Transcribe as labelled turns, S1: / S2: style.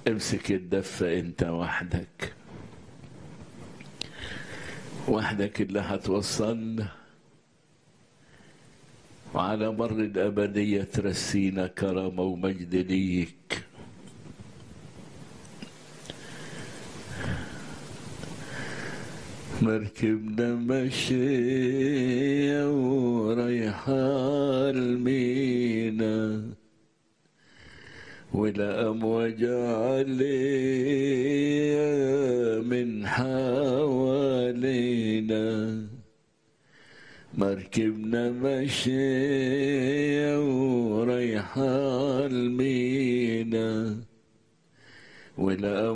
S1: امسك الدفة انت وحدك وحدك اللي هتوصلنا وعلى مر الأبدية ترسينا كرامة ومجد ليك مركبنا ماشية ورايحة المينا والأمواج عليا من حوالينا مركبنا ماشية ورايحة المينا والأمواج